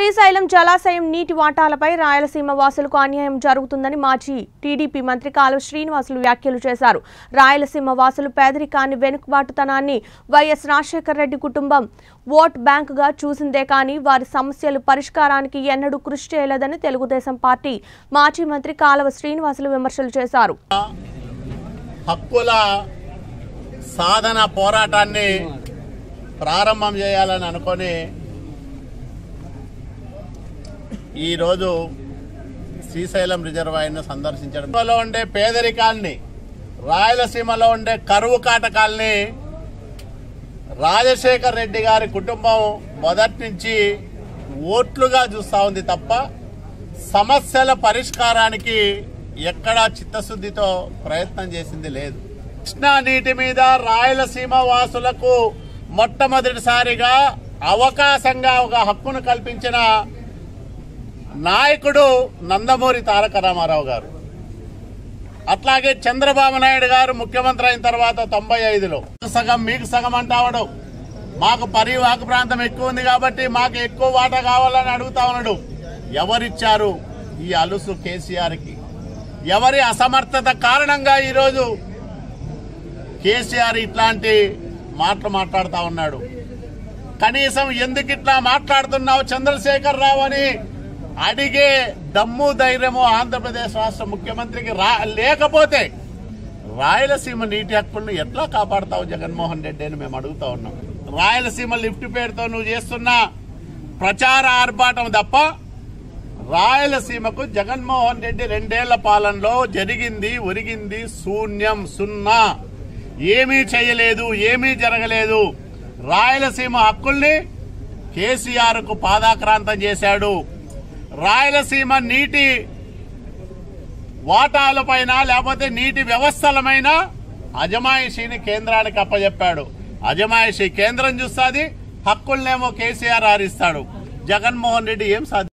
శ్రీశైలం జలాశయం నీటి వాటాలపై రాయలసీమ వాసులకు అన్యాయం జరుగుతుందని మాజీ టీడీపీ మంత్రి కాలువ శ్రీనివాసులు వ్యాఖ్యలు చేశారు రాయలసీమ వాసులు పేదరికాన్ని వెనుకబాటుతనాన్ని వైఎస్ రాజశేఖర రెడ్డి కుటుంబం ఓట్ బ్యాంకుగా చూసిందే కానీ వారి సమస్యలు పరిష్కారానికి ఎన్నడూ కృషి చేయలేదని తెలుగుదేశం పార్టీ మాజీ మంత్రి కాలువ శ్రీనివాసులు విమర్శలు చేశారు హక్కుల సాధన పోరాటాన్ని ప్రారంభం చేయాలని అనుకొని ఈరోజు శ్రీశైలం రిజర్వాయర్ను సందర్శించడం లో ఉండే పేదరికాన్ని రాయలసీమలో ఉండే కరువు కాటకాల్ని రాజశేఖర్ రెడ్డి గారి కుటుంబం మొదటి నుంచి ఓట్లుగా చూస్తా ఉంది తప్ప సమస్యల పరిష్కారానికి ఎక్కడా చిత్తశుద్ధితో ప్రయత్నం చేసింది లేదు కృష్ణా నీటి మీద రాయలసీమ వాసులకు మొట్టమొదటిసారిగా అవకాశంగా ఒక హక్కును కల్పించిన నాయకుడు నందమూరి తారక రామారావు గారు అట్లాగే చంద్రబాబు నాయుడు గారు ముఖ్యమంత్రి అయిన తర్వాత తొంభై ఐదులో సగం మీకు సగం అంటావాడు మాకు పరివాహక ప్రాంతం ఎక్కువ ఉంది కాబట్టి మాకు ఎక్కువ వాటా కావాలని అడుగుతా ఉన్నాడు ఎవరిచ్చారు ఈ అలుసు కేసీఆర్ కి ఎవరి అసమర్థత కారణంగా ఈరోజు కేసీఆర్ ఇట్లాంటి మాటలు మాట్లాడుతా ఉన్నాడు కనీసం ఎందుకు ఇట్లా మాట్లాడుతున్నావు చంద్రశేఖర్ రావు అని అడిగే దమ్ము ధైర్యము ఆంధ్రప్రదేశ్ రాష్ట్ర ముఖ్యమంత్రికి రా లేకపోతే రాయలసీమ నీటి హక్కులను ఎట్లా కాపాడుతావు జగన్మోహన్ రెడ్డి అని మేము అడుగుతా ఉన్నాం రాయలసీమ లిఫ్ట్ పేరుతో నువ్వు చేస్తున్న ప్రచార ఆర్భాటం తప్ప రాయలసీమకు జగన్మోహన్ రెడ్డి రెండేళ్ల పాలనలో జరిగింది ఒరిగింది శూన్యం సున్నా ఏమీ చేయలేదు ఏమీ జరగలేదు రాయలసీమ హక్కుల్ని కేసీఆర్ కు పాదాక్రాంతం చేశాడు రాయలసీమ నీటి వాటాలపైన లేకపోతే నీటి వ్యవస్థలమైన అజమాయిషీని కేంద్రానికి అప్పచెప్పాడు అజమాయిషీ కేంద్రం చూస్తుంది హక్కులనేమో కేసీఆర్ ఆరిస్తాడు జగన్మోహన్ రెడ్డి ఏం సాధ్యం